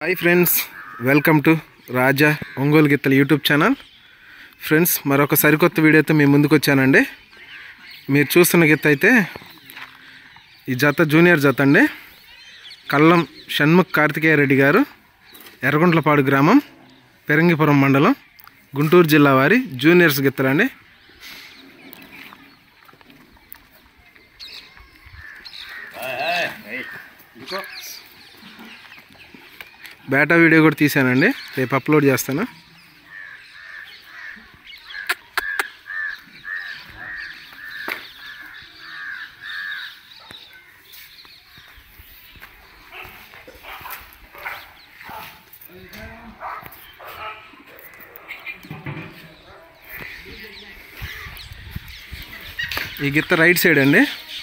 hi friends welcome to Raja Ongole గిత్తల YouTube channel friends మరొక సరికొత్త వీడియోతో మీ ముందుకు వచ్చానండి మీరు చూస్తున్న గిత్త అయితే ఈ జత జూనియర్ జత అండి కల్లం షణ్ముఖ్ కార్తికేయ రెడ్డి గారు ఎర్రగుంట్లపాడు గ్రామం పెరంగిపురం మండలం గుంటూరు జిల్లా వారి జూనియర్స్ గిత్తలండి బేటా వీడియో కూడా తీసానండి రేపు అప్లోడ్ చేస్తాను ఈ గిత్త రైట్ సైడ్ అండి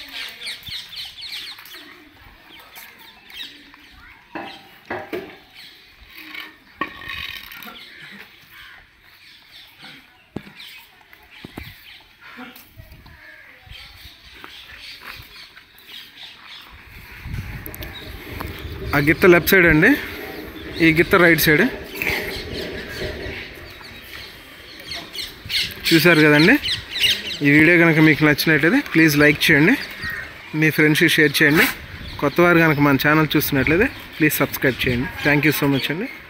ఆ గిత్త లెఫ్ట్ సైడ్ అండి ఈ గిత్త రైట్ సైడ్ చూసారు కదండి ఈ వీడియో కనుక మీకు నచ్చినట్లయితే ప్లీజ్ లైక్ చేయండి మీ ఫ్రెండ్స్కి షేర్ చేయండి కొత్త వారు కనుక మన ఛానల్ చూస్తున్నట్లయితే ప్లీజ్ సబ్స్క్రైబ్ చేయండి థ్యాంక్ యూ సో మచ్ అండి